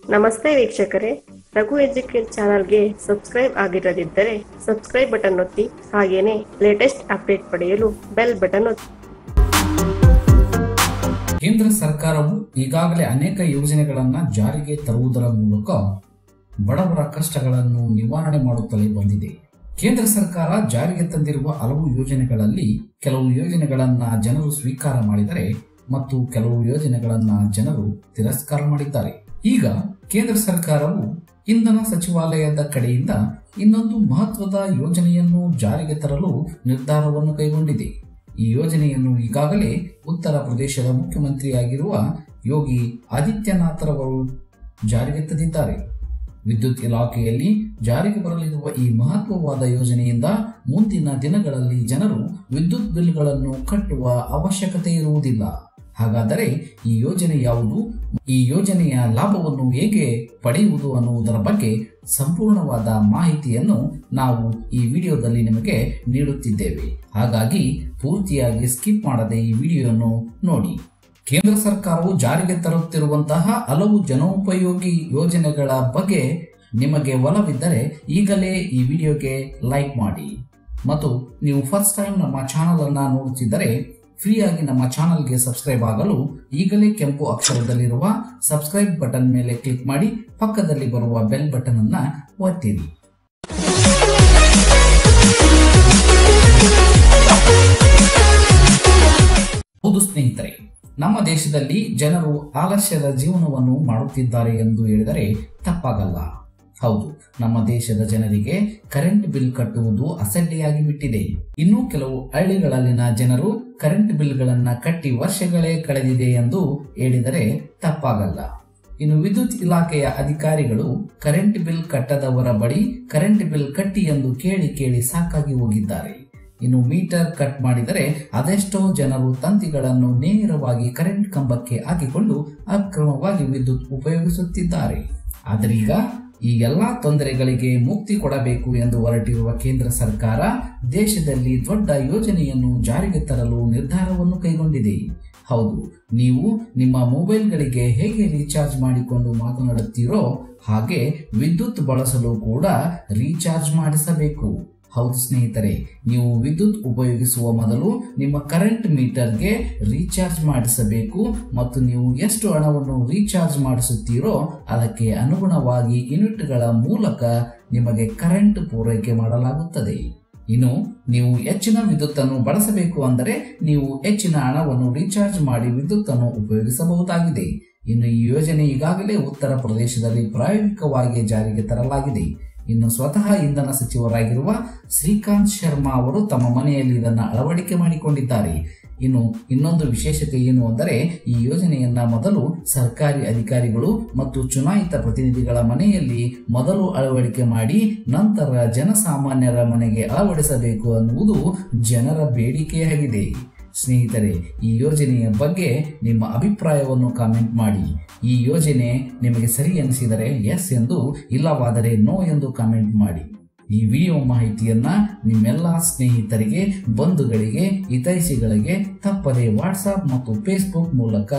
ನಮಸ್ತೆ ವೀಕ್ಷಕರೇ ರಘು ಎಜುಕೇಟ್ ಚಾನಲ್ಗೆ ಸಬ್ಸ್ಕ್ರೈಬ್ ಆಗಿರದಿದ್ದರೆ ಸಬ್ಸ್ಕ್ರೈಬ್ ಬಟನ್ ಒತ್ತಿ ಹಾಗೇನೆ ಲೇಟೆಸ್ಟ್ ಅಪ್ಡೇಟ್ ಪಡೆಯಲು ಬೆಲ್ ಬಟನ್ ಒತ್ತಿ ಕೇಂದ್ರ ಸರ್ಕಾರವು ಈಗಾಗಲೇ ಅನೇಕ ಯೋಜನೆಗಳನ್ನು ಜಾರಿಗೆ ತರುವುದರ ಮೂಲಕ ಬಡವರ ಕಷ್ಟಗಳನ್ನು ನಿವಾರಣೆ ಮಾಡುತ್ತಲೇ ಬಂದಿದೆ ಕೇಂದ್ರ ಸರ್ಕಾರ ಜಾರಿಗೆ ತಂದಿರುವ ಹಲವು ಯೋಜನೆಗಳಲ್ಲಿ ಕೆಲವು ಯೋಜನೆಗಳನ್ನ ಜನರು ಸ್ವೀಕಾರ ಮಾಡಿದರೆ ಮತ್ತು ಕೆಲವು ಯೋಜನೆಗಳನ್ನ ಜನರು ತಿರಸ್ಕಾರ ಮಾಡಿದ್ದಾರೆ ಈಗ ಕೇಂದ್ರ ಸರ್ಕಾರವು ಇಂಧನ ಸಚಿವಾಲಯದ ಕಡೆಯಿಂದ ಇನ್ನೊಂದು ಮಹತ್ವದ ಯೋಜನೆಯನ್ನು ಜಾರಿಗೆ ತರಲು ನಿರ್ಧಾರವನ್ನು ಕೈಗೊಂಡಿದೆ ಈ ಯೋಜನೆಯನ್ನು ಈಗಾಗಲೇ ಉತ್ತರ ಪ್ರದೇಶದ ಮುಖ್ಯಮಂತ್ರಿಯಾಗಿರುವ ಯೋಗಿ ಆದಿತ್ಯನಾಥರವರು ಜಾರಿಗೆ ತಂದಿದ್ದಾರೆ ವಿದ್ಯುತ್ ಇಲಾಖೆಯಲ್ಲಿ ಜಾರಿಗೆ ಬರಲಿರುವ ಈ ಮಹತ್ವವಾದ ಯೋಜನೆಯಿಂದ ಮುಂದಿನ ದಿನಗಳಲ್ಲಿ ಜನರು ವಿದ್ಯುತ್ ಬಿಲ್ಗಳನ್ನು ಕಟ್ಟುವ ಅವಶ್ಯಕತೆ ಇರುವುದಿಲ್ಲ ಹಾಗಾದರೆ ಈ ಯೋಜನೆ ಯಾವುದು ಈ ಯೋಜನೆಯ ಲಾಭವನ್ನು ಹೇಗೆ ಪಡೆಯುವುದು ಅನ್ನುವುದರ ಬಗ್ಗೆ ಸಂಪೂರ್ಣವಾದ ಮಾಹಿತಿಯನ್ನು ನಾವು ಈ ವಿಡಿಯೋದಲ್ಲಿ ನಿಮಗೆ ನೀಡುತ್ತಿದ್ದೇವೆ ಹಾಗಾಗಿ ಪೂರ್ತಿಯಾಗಿ ಸ್ಕಿಪ್ ಮಾಡದೆ ಈ ವಿಡಿಯೋವನ್ನು ನೋಡಿ ಕೇಂದ್ರ ಸರ್ಕಾರವು ಜಾರಿಗೆ ತರುತ್ತಿರುವಂತಹ ಹಲವು ಜನೋಪಯೋಗಿ ಯೋಜನೆಗಳ ಬಗ್ಗೆ ನಿಮಗೆ ಒಲವಿದ್ದರೆ ಈಗಲೇ ಈ ವಿಡಿಯೋಗೆ ಲೈಕ್ ಮಾಡಿ ಮತ್ತು ನೀವು ಫಸ್ಟ್ ಟೈಮ್ ನಮ್ಮ ಚಾನಲ್ ಅನ್ನ ನೋಡುತ್ತಿದ್ದರೆ ಫ್ರೀಯಾಗಿ ನಮ್ಮ ಚಾನಲ್ಗೆ ಸಬ್ಸ್ಕ್ರೈಬ್ ಆಗಲು ಈಗಲೇ ಕೆಂಪು ಅಕ್ಷರದಲ್ಲಿರುವ ಸಬ್ಸ್ಕ್ರೈಬ್ ಬಟನ್ ಮೇಲೆ ಕ್ಲಿಕ್ ಮಾಡಿ ಪಕ್ಕದಲ್ಲಿ ಬರುವ ಬೆಲ್ ಬಟನ್ ಅನ್ನ ಒತ್ತಿರಿ ಹೌದು ಸ್ನೇಹಿತರೆ ನಮ್ಮ ದೇಶದಲ್ಲಿ ಜನರು ಆಲಸ್ಯದ ಜೀವನವನ್ನು ಮಾಡುತ್ತಿದ್ದಾರೆ ಎಂದು ಹೇಳಿದರೆ ತಪ್ಪಾಗಲ್ಲ ಹೌದು ನಮ್ಮ ದೇಶದ ಜನರಿಗೆ ಕರೆಂಟ್ ಬಿಲ್ ಕಟ್ಟುವುದು ಅಸಡ್ಡೆಯಾಗಿ ಬಿಟ್ಟಿದೆ ಇನ್ನು ಕೆಲವು ಹಳ್ಳಿಗಳಲ್ಲಿನ ಜನರು ಕರೆಂಟ್ ಬಿಲ್ಗಳನ್ನ ಕಟ್ಟಿ ವರ್ಷಗಳೇ ಕಳೆದಿದೆ ಎಂದು ಹೇಳಿದರೆ ತಪ್ಪಾಗಲ್ಲ ಇನ್ನು ವಿದ್ಯುತ್ ಇಲಾಖೆಯ ಅಧಿಕಾರಿಗಳು ಕರೆಂಟ್ ಬಿಲ್ ಕಟ್ಟದವರ ಬಳಿ ಕರೆಂಟ್ ಬಿಲ್ ಕಟ್ಟಿ ಎಂದು ಕೇಳಿ ಕೇಳಿ ಸಾಕಾಗಿ ಹೋಗಿದ್ದಾರೆ ಇನ್ನು ಮೀಟರ್ ಕಟ್ ಮಾಡಿದರೆ ಅದೆಷ್ಟೋ ಜನರು ತಂತಿಗಳನ್ನು ನೇರವಾಗಿ ಕರೆಂಟ್ ಕಂಬಕ್ಕೆ ಹಾಕಿಕೊಂಡು ಅಕ್ರಮವಾಗಿ ವಿದ್ಯುತ್ ಉಪಯೋಗಿಸುತ್ತಿದ್ದಾರೆ ಆದರೀಗ ಈ ಎಲ್ಲಾ ತೊಂದರೆಗಳಿಗೆ ಮುಕ್ತಿ ಕೊಡಬೇಕು ಎಂದು ಹೊರಟಿರುವ ಕೇಂದ್ರ ಸರ್ಕಾರ ದೇಶದಲ್ಲಿ ದೊಡ್ಡ ಯೋಜನೆಯನ್ನು ಜಾರಿಗೆ ತರಲು ನಿರ್ಧಾರವನ್ನು ಕೈಗೊಂಡಿದೆ ಹೌದು ನೀವು ನಿಮ್ಮ ಮೊಬೈಲ್ಗಳಿಗೆ ಹೇಗೆ ರೀಚಾರ್ಜ್ ಮಾಡಿಕೊಂಡು ಮಾತನಾಡುತ್ತೀರೋ ಹಾಗೆ ವಿದ್ಯುತ್ ಬಳಸಲು ಕೂಡ ರೀಚಾರ್ಜ್ ಮಾಡಿಸಬೇಕು ಹೌದು ಸ್ನೇಹಿತರೆ ನೀವು ವಿದ್ಯುತ್ ಉಪಯೋಗಿಸುವ ಮೊದಲು ನಿಮ್ಮ ಕರೆಂಟ್ ಮೀಟರ್ಗೆ ರೀಚಾರ್ಜ್ ಮಾಡಿಸಬೇಕು ಮತ್ತು ನೀವು ಎಷ್ಟು ಹಣವನ್ನು ರೀಚಾರ್ಜ್ ಮಾಡಿಸುತ್ತೀರೋ ಅದಕ್ಕೆ ಅನುಗುಣವಾಗಿ ಯೂನಿಟ್ಗಳ ಮೂಲಕ ನಿಮಗೆ ಕರೆಂಟ್ ಪೂರೈಕೆ ಮಾಡಲಾಗುತ್ತದೆ ಇನ್ನು ನೀವು ಹೆಚ್ಚಿನ ವಿದ್ಯುತ್ತನ್ನು ಬಳಸಬೇಕು ಅಂದರೆ ನೀವು ಹೆಚ್ಚಿನ ಹಣವನ್ನು ರೀಚಾರ್ಜ್ ಮಾಡಿ ವಿದ್ಯುತ್ತನ್ನು ಉಪಯೋಗಿಸಬಹುದಾಗಿದೆ ಇನ್ನು ಈ ಯೋಜನೆ ಈಗಾಗಲೇ ಉತ್ತರ ಪ್ರದೇಶದಲ್ಲಿ ಪ್ರಾಯೋಗಿಕವಾಗಿ ಜಾರಿಗೆ ತರಲಾಗಿದೆ ಇನ್ನು ಸ್ವತಃ ಇಂಧನ ಸಚಿವರಾಗಿರುವ ಶ್ರೀಕಾಂತ್ ಶರ್ಮಾ ಅವರು ತಮ್ಮ ಮನೆಯಲ್ಲಿ ಇದನ್ನು ಅಳವಡಿಕೆ ಮಾಡಿಕೊಂಡಿದ್ದಾರೆ ಇನ್ನು ಇನ್ನೊಂದು ವಿಶೇಷತೆ ಏನು ಅಂದರೆ ಈ ಯೋಜನೆಯನ್ನ ಮೊದಲು ಸರ್ಕಾರಿ ಅಧಿಕಾರಿಗಳು ಮತ್ತು ಚುನಾಯಿತ ಪ್ರತಿನಿಧಿಗಳ ಮನೆಯಲ್ಲಿ ಮೊದಲು ಅಳವಡಿಕೆ ಮಾಡಿ ನಂತರ ಜನಸಾಮಾನ್ಯರ ಮನೆಗೆ ಅಳವಡಿಸಬೇಕು ಅನ್ನುವುದು ಜನರ ಬೇಡಿಕೆಯಾಗಿದೆ ಸ್ನೇಹಿತರೆ ಈ ಯೋಜನೆಯ ಬಗ್ಗೆ ನಿಮ್ಮ ಅಭಿಪ್ರಾಯವನ್ನು ಕಾಮೆಂಟ್ ಮಾಡಿ ಈ ಯೋಜನೆ ನಿಮಗೆ ಸರಿ ಅನಿಸಿದರೆ ಎಸ್ ಎಂದು ಇಲ್ಲವಾದರೆ ನೋ ಎಂದು ಕಾಮೆಂಟ್ ಮಾಡಿ ಈ ವಿಡಿಯೋ ಮಾಹಿತಿಯನ್ನ ನಿಮ್ಮೆಲ್ಲ ಸ್ನೇಹಿತರಿಗೆ ಬಂಧುಗಳಿಗೆ ಹಿತೈಷಿಗಳಿಗೆ ತಪ್ಪದೆ ವಾಟ್ಸಾಪ್ ಮತ್ತು ಫೇಸ್ಬುಕ್ ಮೂಲಕ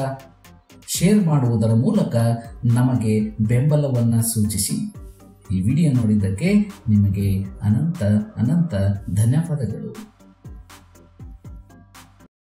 ಶೇರ್ ಮಾಡುವುದರ ಮೂಲಕ ನಮಗೆ ಬೆಂಬಲವನ್ನ ಸೂಚಿಸಿ ಈ ವಿಡಿಯೋ ನೋಡಿದ್ದಕ್ಕೆ ನಿಮಗೆ ಅನಂತ ಅನಂತ ಧನ್ಯವಾದಗಳು